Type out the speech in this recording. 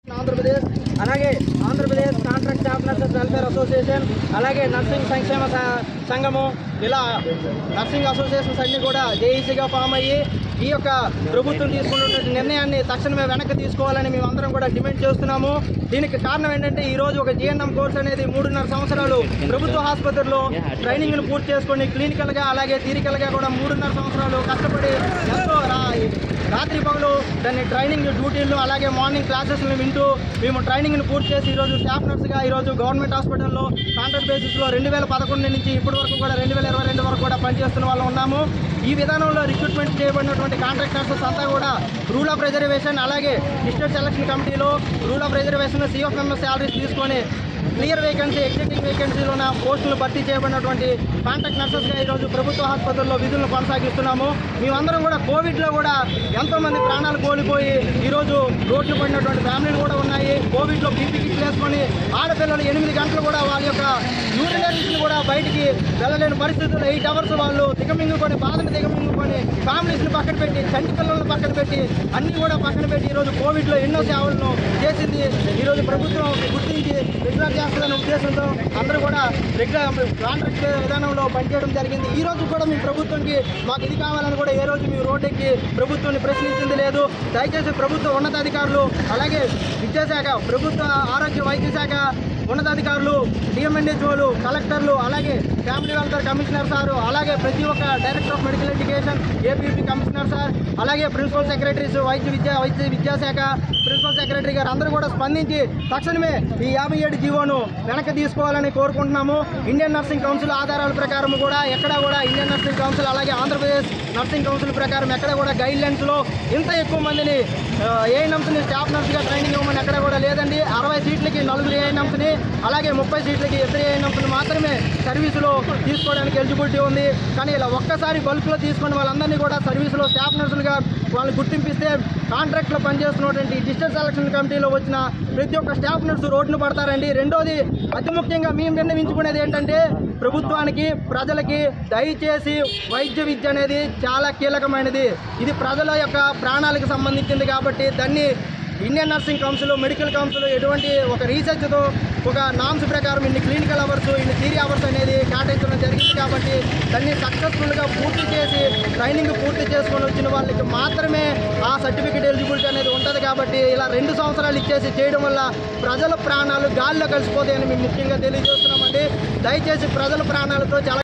ఆంధ్రప్రదేశ్ అలాగే Andhra Pradesh contract staff nurses welfare association అలాగే nursing సంక్షేమ స- సంఘము ఇలా నర్సింగ్ అసోసియేషన్స్ అన్ని కూడా జేఈసీగా ఫామ్ అయ్యి ఈ యొక్క ప్రభుత్వం తీసుకున్నటువంటి నిర్ణయాన్ని తక్షణమే వెనక్కి తీసుకోవాలని మేము అందరం కూడా డిమాండ్ చేస్తున్నాము దీనికి కారణం ఏంటంటే ఈ రోజు ఒక జిఎన్ఎం కోర్స్ అనేది మూడున్నర సంవత్సరాలు ప్రభుత్వ ఆసుపత్రిలో ట్రైనింగ్ను పూర్తి చేసుకొని క్లినికల్గా అలాగే థిరికల్గా కూడా మూడున్నర సంవత్సరాలు కష్టపడి ఎంతో రా- రాత్రి పగలు దాన్ని ట్రైనింగ్ డ్యూటీలు అలాగే మార్నింగ్ క్లాసెస్ని వింటూ మేము ట్రైనింగ్ని పూర్తి చేసి ఈరోజు స్టాఫ్ నర్స్గా ఈరోజు గవర్నమెంట్ హాస్పిటల్లో కాంట్రాక్ట్ బేసిస్లో రెండు వేల పదకొండు నుంచి ఇప్పటి వరకు కూడా రెండు వేల ఇరవై రెండు వరకు కూడా పనిచేస్తున్న వాళ్ళు ఉన్నాము ఈ విధానంలో రిక్రూట్మెంట్ చేయబడినటువంటి కాంట్రాక్ట్ నర్సెస్ అంతా కూడా రూల్ ఆఫ్ రిజర్వేషన్ అలాగే డిస్ట్రిక్ట్ సెలక్షన్ కమిటీలో rule of reservation CF member salaries తీసుకొని క్లియర్ వేకెన్సీ ఎగ్జిస్టింగ్ వేకెన్సీలో ఉన్న పోస్టులు భర్తీ చేయబడినటువంటి కాంట్రాక్ట్ నర్సెస్గా ఈరోజు ప్రభుత్వ ఆసుపత్రుల్లో విధులను కొనసాగిస్తున్నాము మేమందరం కూడా కోవిడ్లో కూడా ఎంతో మంది ప్రాణాలు కోల్పోయి ఈరోజు రోడ్లు పడినటువంటి ఫ్యామిలీలు కూడా ఉన్నాయి కోవిడ్లో పీపీ కిట్లు వేసుకొని ఆడపిల్లలు ఎనిమిది గంటలు కూడా వాళ్ళ యొక్క యూరినరీస్ని కూడా బయటికి వెళ్ళలేని పరిస్థితుల్లో ఎయిట్ అవర్స్ వాళ్ళు దిగమింగుకొని బాధను దిగమింగుకొని ఫ్యామిలీస్ని పక్కన పెట్టి చంటి పిల్లలను పక్కన పెట్టి అన్ని కూడా పక్కన పెట్టి ఈరోజు కోవిడ్లో ఎన్నో సేవలను చేసింది ఈరోజు ప్రభుత్వం గుర్తించి రెగ్యులర్ చేస్తుందనే ఉద్దేశంతో అందరూ కూడా రెగ్యులర్ కాంట్రాక్ట్ విధానంలో పనిచేయడం జరిగింది ఈ రోజు కూడా మీ ప్రభుత్వంకి మాకు ఇది కావాలని కూడా ఏ రోజు మీ రోడ్డెక్కి ప్రభుత్వాన్ని ప్రశ్నించింది లేదు దయచేసి ప్రభుత్వ ఉన్నతాధికారులు అలాగే విద్యాశాఖ ప్రభుత్వ ఆరోగ్య వైద్య శాఖ ఉన్నతాధికారులు డిఎంఎన్హెచ్ఓలు కలెక్టర్లు అలాగే ఫ్యామిలీ వెల్ఫేర్ కమిషనర్ సార్ అలాగే ప్రతి ఒక్క director of medical education APP commissioner sir అలాగే ప్రిన్సిపల్ సెక్రటరీస్ వైద్య విద్యా వైద్య విద్యాశాఖ ప్రిన్సిపల్ సెక్రటరీ గారు అందరూ కూడా స్పందించి తక్షణమే ఈ యాభై ఏడు జీవోను వెనక్కి తీసుకోవాలని కోరుకుంటున్నాము ఇండియన్ నర్సింగ్ కౌన్సిల్ ఆధారాల ప్రకారం కూడా ఎక్కడ కూడా ఇండియన్ నర్సింగ్ కౌన్సిల్ అలాగే ఆంధ్రప్రదేశ్ నర్సింగ్ కౌన్సిల్ ప్రకారం ఎక్కడ కూడా గైడ్ లైన్స్లో ఇంత ఎక్కువ మందిని ఏఎన్ఎంస్ని స్టాఫ్ నర్స్గా ట్రైనింగ్ ఇవ్వమని ఎక్కడ కూడా లేదండి అరవై సీట్లకి నలుగురు ఏఎన్ఎంస్ని అలాగే ముప్పై సీట్లకి ఇద్దరు ఏఎన్ఎంస్ని మాత్రమే సర్వీసులో తీసుకోవడానికి ఎలిజిబిలిటీ ఉంది కానీ ఇలా ఒక్కసారి బల్క్లో తీసుకుని వాళ్ళందరినీ కూడా సర్వీసులో స్టాఫ్ నర్సులుగా వాళ్ళు గుర్తింపిస్తే కాంట్రాక్ట్లో పనిచేస్తున్నటువంటి డిస్టెన్స్ సెలక్షన్ కమిటీలో వచ్చిన ప్రతి ఒక్క స్టాఫ్ నర్సు రోడ్డును పడతారండి రెండోది అతి ముఖ్యంగా మేము నిర్ణయించుకునేది ఏంటంటే ప్రభుత్వానికి ప్రజలకి దయచేసి వైద్య విద్య అనేది చాలా కీలకమైనది ఇది ప్రజల యొక్క ప్రాణాలకు సంబంధించింది కాబట్టి దాన్ని Indian nursing council medical council ఎటువంటి ఒక రీసెర్చ్తో ఒక నామ్స్ ప్రకారం ఇన్ని క్లినికల్ అవర్స్ ఇన్ని థియరీ అవర్స్ అనేది కేటాయించడం జరిగింది కాబట్టి దాన్ని సక్సెస్ఫుల్గా పూర్తి చేసి ట్రైనింగ్ పూర్తి చేసుకొని వచ్చిన వాళ్ళకి మాత్రమే ఆ సర్టిఫికేట్ ఎలిజిబిలిటీ అనేది ఉంటుంది కాబట్టి ఇలా రెండు సంవత్సరాలు ఇచ్చేసి చేయడం వల్ల ప్రజల ప్రాణాలు గాలిలో కలిసిపోతాయని మేము ముఖ్యంగా తెలియజేస్తున్నామండి దయచేసి ప్రజల ప్రాణాలతో చాలా